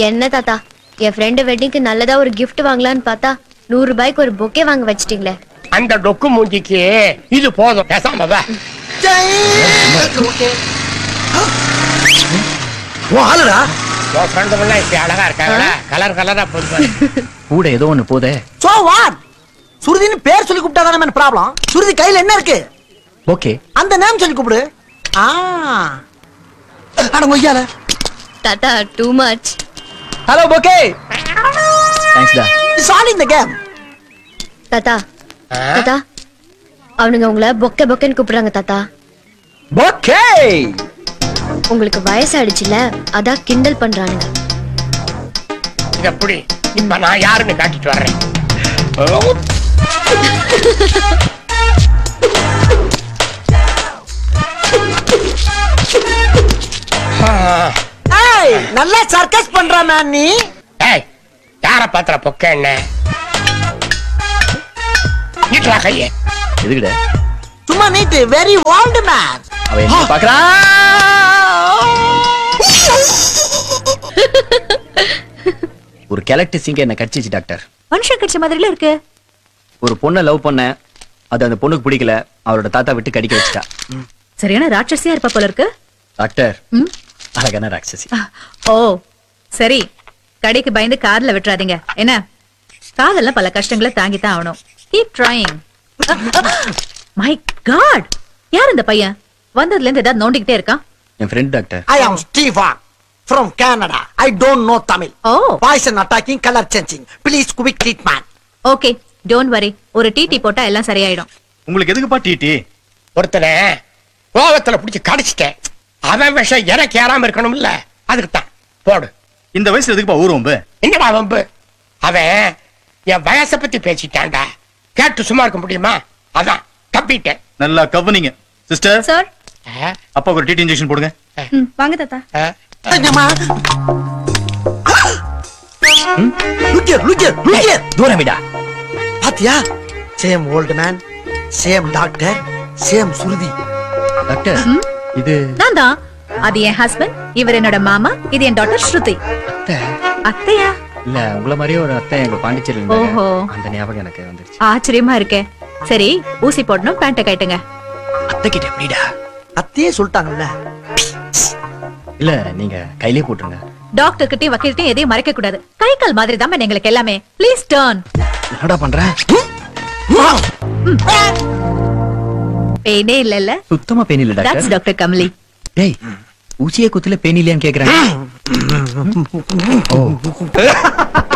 என்ன தாத்தா என் ஃப்ரெண்டு வெட்டிங்க்கு நல்லதா ஒரு gift வாங்கலாம்னு பார்த்தா நூறு ரூபாய்க்கு ஒரு பொக்கே வாங்க வச்சிட்டீங்களே அந்த டொக்கு மூஞ்சிக்கு இது போதும் பேசாம வா உன் ஆளுடா உன் ஃப்ரெண்டு எல்லாம் இப்படி அழகா இருக்காங்களா கலர் கலரா போதும் கூட ஏதோ ஒண்ணு போதே சோ வாட் சுருதின்னு பேர் சொல்லி கூப்பிட்டா தானே ப்ராப்ளம் சுருதி கையில என்ன இருக்கு ஓகே அந்த நேம் சொல்லி கூப்பிடு ஆ அட கொய்யால தாத்தா too much hello okay thanks டா it's all in the game தாத்தா தாத்தா அவனுங்க உங்களை பொக்கே பொக்கேன்னு கூப்பிடுறாங்க தாத்தா ஓகே உங்களுக்கு வயசாயிடுச்சுல அதான் கிண்டல் பண்றானுங்க இது எப்படி இப்ப நான் யாருன்னு காட்டிட்டு வர்றேன் ஏய் நல்லா சர்க்கஸ் பண்ற மேன் நீ ஏய் யார பாத்திர பொக்க என்ன நீட்டா கையே எதுக்குடா சும்மா நீட்டு வெரி ஓல்டு மேன் அவ என்ன பாக்குறா ஒரு கெலக்ட் சிங்க என்ன கடிச்சிச்சு டாக்டர் மனுஷன் கடிச்ச மாதிரில இருக்கு ஒரு பொண்ணை லவ் பண்ண அது அந்த பொண்ணுக்கு பிடிக்கல அவரோட தாத்தா விட்டு கடிக்க வச்சுட்டா சரியான ராட்சசியா இருப்ப போல இருக்கு டாக்டர் ம்? அழகான ராட்சசி ஓ சரி கடைக்கு பயந்து கார்ல விட்டுறாதீங்க என்ன காதெல்லாம் பல கஷ்டங்களை தாங்கித்தான் ஆகணும் கீப் ட்ரைங் மை காட் யார் இந்த பையன் வந்ததுல இருந்து ஏதாவது நோண்டிக்கிட்டே இருக்கான் என் friend doctor I am Stefa from Canada I don't know Tamil ஓ poison attacking colour changing please quick treatment okay don't worry ஒரு டிடி போட்டா எல்லாம் சரியாயிடும் உங்களுக்கு எதுக்குப்பா டிடி ஒருத்தனை கோவத்துல பிடிச்சி கடிச்சிட்டேன் அவன் விஷம் எனக்கு ஏறாம இருக்கணும்ல அதுக்கு தான் போடு இந்த வயசுல எதுக்குப்பா ஊருவம்பு என்னடா வம்பு அவன் என் வயசை பத்தி பேசிட்டான்டா கேட்டு சும்மா இருக்க முடியுமா அதான் தப்பிட்டேன் நல்லா கவனிங்க சிஸ்டர் சார் ஆ, அப்பா ஒரு டிடி இன்ஜெக்ஷன் போடுங்க வாங்க தாத்தா ஆ. என்னம்மா look here look here look here தூரம் விடா பாத்தியா same old man same doctor same Shruti doctor இது நான் தான் அது என் ஹஸ்பண்ட் இவர் என்னோட மாமா இது என் டாட்டர் ஸ்ருதி அத்தை. அத்தையா இல்ல உங்கள மாதிரியே ஒரு அத்தை எங்க பாண்டிச்சேரியில் இருந்தாங்க. ஓஹோ. அந்த ஞாபகம் எனக்கு வந்துருச்சு ஆச்சரியமா இருக்கே சரி ஊசி போடணும் பேண்ட்டை கட்டுங்க அத்தை கிட்ட எப்படிடா அத்தையே சொல்லிட்டாங்கல்ல இல்ல நீங்க கையிலே போட்டுருங்க டாக்டர் கிட்டயும் வக்கீல்கிட்டயும் எதையும் மறைக்க கூடாது கை கால் மாதிரி தான் எங்களுக்கு எல்லாமே ப்ளீஸ் டர்ன் என்னடா பண்ற பெயினே இல்லல்ல சுத்தமா பெயின் இல்ல தட்ஸ் டாக்டர் டாக்டர் கமலி டேய் ஊசியே குத்துல பெயின் இல்லையான்னு கேக்குறேன் ஓ